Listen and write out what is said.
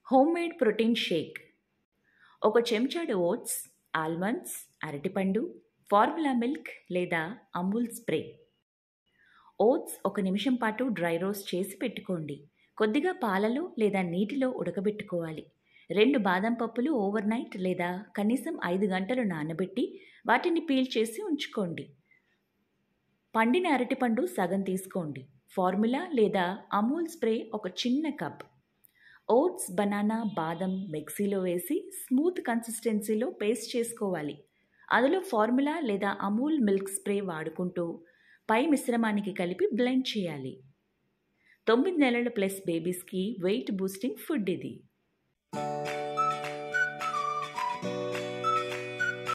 home made protein shake ఒక చెంచాడు oats almonds అరటిపండు ఫార్ములా మిల్క్ లేదా అమూల్ స్ప్రే ఓట్స్ ఒక నిమిషం పాటు డ్రై రోస్ట్ చేసి పెట్టుకోండి కొద్దిగా పాలలో లేదా నీటిలో ఉడకబెట్టుకోవాలి రెండు బాదం పప్పులు ఓవర్ నైట్ లేదా కనీసం ఐదు గంటలు నానబెట్టి వాటిని పీల్ చేసి ఉంచుకోండి పండిన అరటిపండు సగం తీసుకోండి ఫార్ములా లేదా అమూల్ స్ప్రే ఒక చిన్న కప్ ఓట్స్ బనానా బాదం మిక్సీలో వేసి స్మూత్ కన్సిస్టెన్సీలో పేస్ట్ చేసుకోవాలి అందులో ఫార్ములా లేదా అమూల్ మిల్క్ స్ప్రే వాడుకుంటూ పై మిశ్రమానికి కలిపి బ్లెండ్ చేయాలి తొమ్మిది నెలల ప్లస్ బేబీస్కి వెయిట్ బూస్టింగ్ ఫుడ్ ఇది